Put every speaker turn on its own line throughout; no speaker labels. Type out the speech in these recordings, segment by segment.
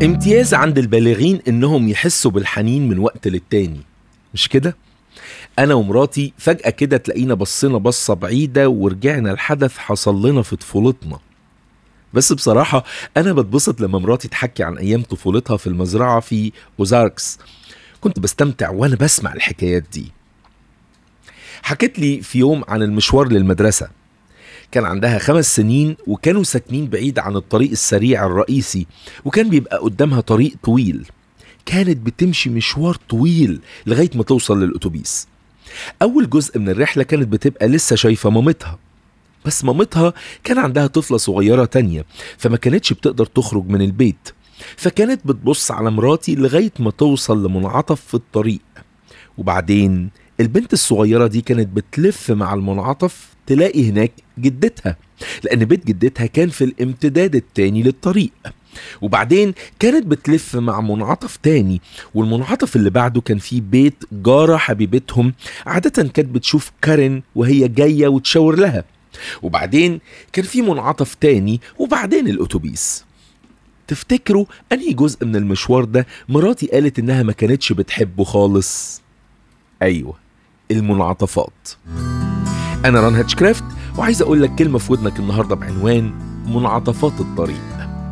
امتياز عند البالغين انهم يحسوا بالحنين من وقت للتاني مش كده انا ومراتي فجأة كده تلاقينا بصينا بصة بعيدة ورجعنا الحدث حصل لنا في طفولتنا بس بصراحة أنا بتبسط لما مراتي تحكي عن أيام طفولتها في المزرعة في أوزاركس كنت بستمتع وأنا بسمع الحكايات دي حكت لي في يوم عن المشوار للمدرسة كان عندها خمس سنين وكانوا ساكنين بعيد عن الطريق السريع الرئيسي وكان بيبقى قدامها طريق طويل كانت بتمشي مشوار طويل لغاية ما توصل للأتوبيس أول جزء من الرحلة كانت بتبقى لسه شايفة مامتها بس مامتها كان عندها طفلة صغيرة تانية فما كانتش بتقدر تخرج من البيت فكانت بتبص على مراتي لغاية ما توصل لمنعطف في الطريق وبعدين البنت الصغيرة دي كانت بتلف مع المنعطف تلاقي هناك جدتها لأن بيت جدتها كان في الامتداد التاني للطريق وبعدين كانت بتلف مع منعطف تاني والمنعطف اللي بعده كان فيه بيت جارة حبيبتهم عادة كانت بتشوف كارين وهي جاية وتشاور لها وبعدين كان في منعطف تاني وبعدين الأتوبيس تفتكروا أنهي جزء من المشوار ده مراتي قالت إنها ما كانتش بتحبه خالص أيوة المنعطفات أنا ران هاتشكرافت وعايز أقول لك كلمة في ودنك النهاردة بعنوان منعطفات الطريق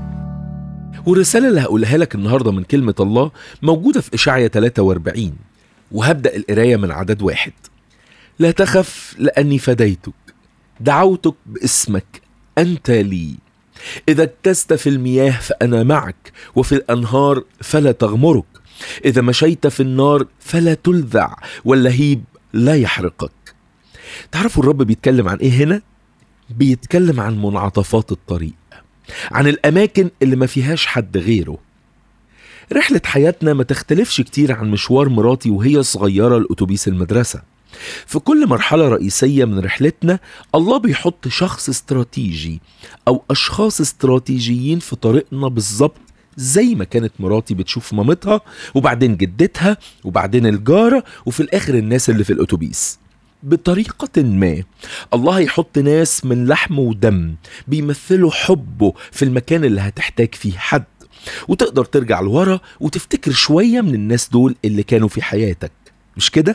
والرسالة اللي هقولها لك النهاردة من كلمة الله موجودة في إشعيا 43 وهبدأ القراية من عدد واحد لا تخف لأني فديتك دعوتك باسمك أنت لي إذا اكتست في المياه فأنا معك وفي الأنهار فلا تغمرك إذا مشيت في النار فلا تلذع واللهيب لا يحرقك تعرفوا الرب بيتكلم عن إيه هنا؟ بيتكلم عن منعطفات الطريق عن الأماكن اللي ما فيهاش حد غيره رحلة حياتنا ما تختلفش كتير عن مشوار مراتي وهي صغيرة لأتوبيس المدرسة في كل مرحلة رئيسية من رحلتنا الله بيحط شخص استراتيجي أو أشخاص استراتيجيين في طريقنا بالظبط زي ما كانت مراتي بتشوف مامتها وبعدين جدتها وبعدين الجارة وفي الآخر الناس اللي في الأتوبيس بطريقة ما الله هيحط ناس من لحم ودم بيمثلوا حبه في المكان اللي هتحتاج فيه حد وتقدر ترجع لورا وتفتكر شوية من الناس دول اللي كانوا في حياتك مش كده؟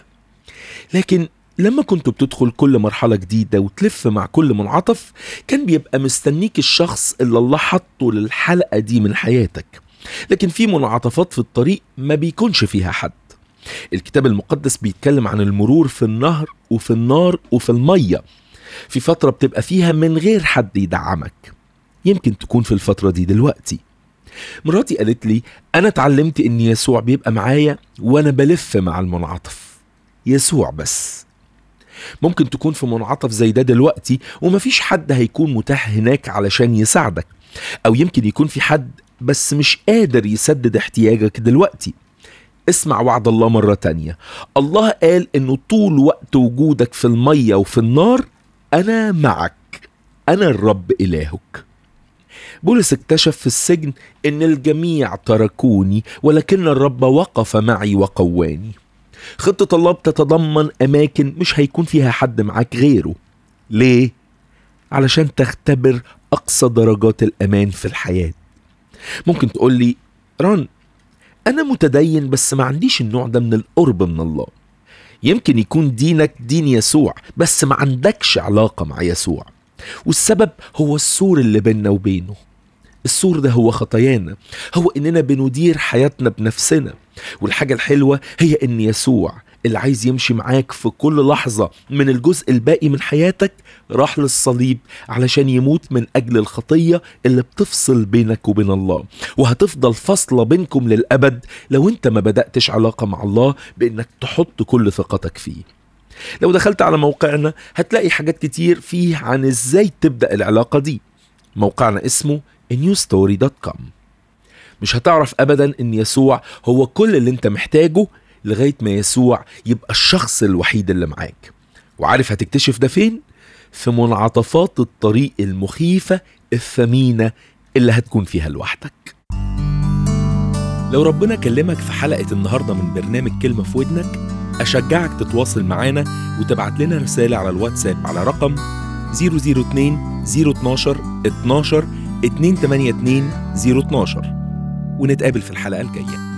لكن لما كنت بتدخل كل مرحلة جديدة وتلف مع كل منعطف كان بيبقى مستنيك الشخص اللي الله حطه للحلقة دي من حياتك لكن في منعطفات في الطريق ما بيكونش فيها حد الكتاب المقدس بيتكلم عن المرور في النهر وفي النار وفي المية في فترة بتبقى فيها من غير حد يدعمك يمكن تكون في الفترة دي دلوقتي مراتي قالت لي أنا اتعلمت إن يسوع بيبقى معايا وأنا بلف مع المنعطف يسوع بس ممكن تكون في منعطف زي ده دلوقتي ومفيش حد هيكون متاح هناك علشان يساعدك أو يمكن يكون في حد بس مش قادر يسدد احتياجك دلوقتي اسمع وعد الله مرة تانية الله قال انه طول وقت وجودك في المية وفي النار انا معك انا الرب الهك بولس اكتشف في السجن ان الجميع تركوني ولكن الرب وقف معي وقواني خطة الله بتتضمن اماكن مش هيكون فيها حد معاك غيره ليه؟ علشان تختبر اقصى درجات الامان في الحياة ممكن تقول لي ران أنا متدين بس ما عنديش النوع ده من القرب من الله يمكن يكون دينك دين يسوع بس ما عندكش علاقة مع يسوع والسبب هو السور اللي بيننا وبينه السور ده هو خطايانا هو اننا بندير حياتنا بنفسنا والحاجة الحلوة هي ان يسوع اللي عايز يمشي معاك في كل لحظة من الجزء الباقي من حياتك راح للصليب علشان يموت من أجل الخطية اللي بتفصل بينك وبين الله وهتفضل فاصلة بينكم للأبد لو انت ما بدأتش علاقة مع الله بأنك تحط كل ثقتك فيه لو دخلت على موقعنا هتلاقي حاجات كتير فيه عن ازاي تبدأ العلاقة دي موقعنا اسمه newstory.com مش هتعرف ابدا ان يسوع هو كل اللي انت محتاجه لغاية ما يسوع يبقى الشخص الوحيد اللي معاك وعارف هتكتشف ده فين؟ في منعطفات الطريق المخيفة الثمينة اللي هتكون فيها لوحدك لو ربنا كلمك في حلقة النهاردة من برنامج كلمة في ودنك أشجعك تتواصل معانا وتبعت لنا رسالة على الواتساب على رقم 002 012 12 282 012 ونتقابل في الحلقة الجاية